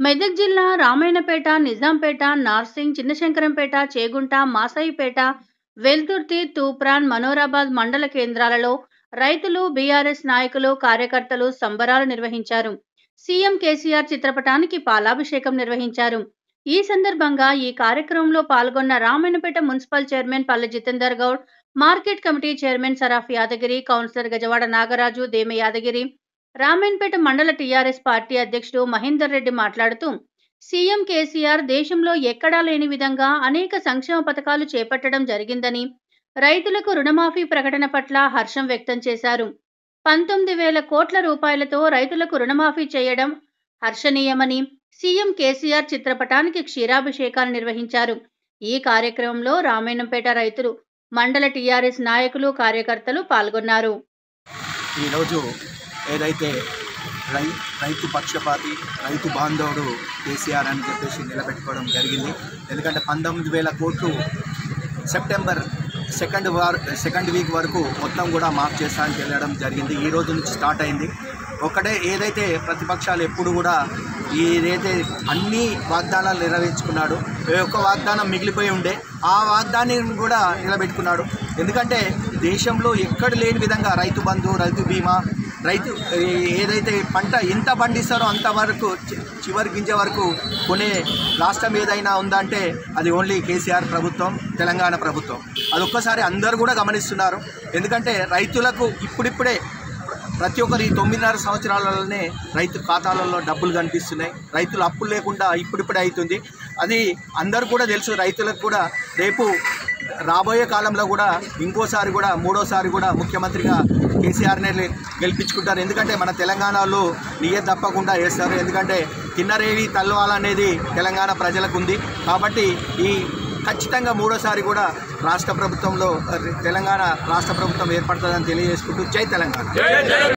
మెదక్ జిల్లా రామాయణపేట నిజాంపేట నార్సింగ్ చిన్నశంకరంపేట చేగుంట మాసాయిపేట వెల్దుర్తి తూప్రాన్ మనోరాబాద్ మండల కేంద్రాలలో రైతులు బీఆర్ఎస్ నాయకులు కార్యకర్తలు సంబరాలు నిర్వహించారు సీఎం కేసీఆర్ చిత్రపటానికి పాలాభిషేకం నిర్వహించారు ఈ సందర్భంగా ఈ కార్యక్రమంలో పాల్గొన్న Ramayampet municipal chairman Palle Jitender Goud market committee chairman Saraf Yadagiri councillor Gajawada Nagaraju Dema Yadagiri Ramayanapeta మండల టీఆర్ఎస్ పార్టీ అధ్యక్షుడు మహేందర్ రెడ్డి మాట్లాడుతూ సీఎం కేసీఆర్ దేశంలో ఎక్కడా లేని విధంగా అనేక సంక్షేమ పథకాలు చేపట్టడం జరిగిందని రైతులకు రుణమాఫీ ప్రకటన పట్ల హర్షం వ్యక్తం చేశారు పంతొమ్మిది వేల కోట్ల రూపాయలతో రైతులకు రుణమాఫీ చేయడం హర్షణీయమని సీఎం కేసీఆర్ చిత్రపటానికి క్షీరాభిషేకాలు నిర్వహించారు ఈ కార్యక్రమంలో రామాయణంపేట రైతులు మండల టీఆర్ఎస్ నాయకులు కార్యకర్తలు పాల్గొన్నారు ఈరోజు ఏదైతే రై రైతు పక్షపాతి రైతు బాంధవుడు కేసీఆర్ అని చెప్పేసి నిలబెట్టుకోవడం జరిగింది ఎందుకంటే పంతొమ్మిది వేల కోట్లు September second war second week వరకు మొత్తం కూడా మాఫ్ చేస్తానని తెలియడం జరిగింది ఈ రోజు నుంచి స్టార్ట్ అయింది ఒకటే ఏదైతే ప్రతిపక్షాలు ఎప్పుడు కూడా ఏదైతే అన్ని వాగ్దానాలు నెరవేర్చుకున్నాడు ఏ ఒక్క వాగ్దానం మిగిలిపోయి ఉండే ఆ వాగ్దానాన్ని కూడా నిలబెట్టుకున్నాడు ఎందుకంటే దేశంలో ఎక్కడ లేని విధంగా రైతు బంధు రైతు బీమా రైతు ఏ- ఏదైతే పంట ఎంత పండిస్తారో అంతవరకు చి- చివరి గింజ వరకు కొనే రాష్ట్రం ఏదైనా ఉందంటే అది ఓన్లీ కేసీఆర్ ప్రభుత్వం తెలంగాణ ప్రభుత్వం అది ఒక్కసారి అందరూ కూడా గమనిస్తున్నారు ఎందుకంటే రైతులకు ఇప్పుడిప్పుడే ప్రతి ఒక్కరు ఈ తొమ్మిదిన్నర సంవత్సరాలలోనే రైతు ఖాతాలలో డబ్బులు కనిపిస్తున్నాయి రైతులు అప్పులు లేకుండా ఇప్పుడిప్పుడే అవుతుంది అది అందరు కూడా తెలుసు రైతులకు కూడా రేపు రాబోయే కాలంలో కూడా ఇంకోసారి కూడా మూడోసారి కూడా ముఖ్యమంత్రిగా కేసీఆర్నే లే- గెలిపించుకుంటారు ఎందుకంటే మన తెలంగాణలో నియ తప్పకుండా వేస్తారు ఎందుకంటే తిన్నరేవి తల్వాలనేది తెలంగాణ ప్రజలకు ఉంది కాబట్టి ఈ ఖచ్చితంగా మూడోసారి కూడా రాష్ట్ర ప్రభుత్వంలో తెలంగాణ రాష్ట్ర ప్రభుత్వం ఏర్పడుతుందని తెలియజేసుకుంటూ జై తెలంగాణ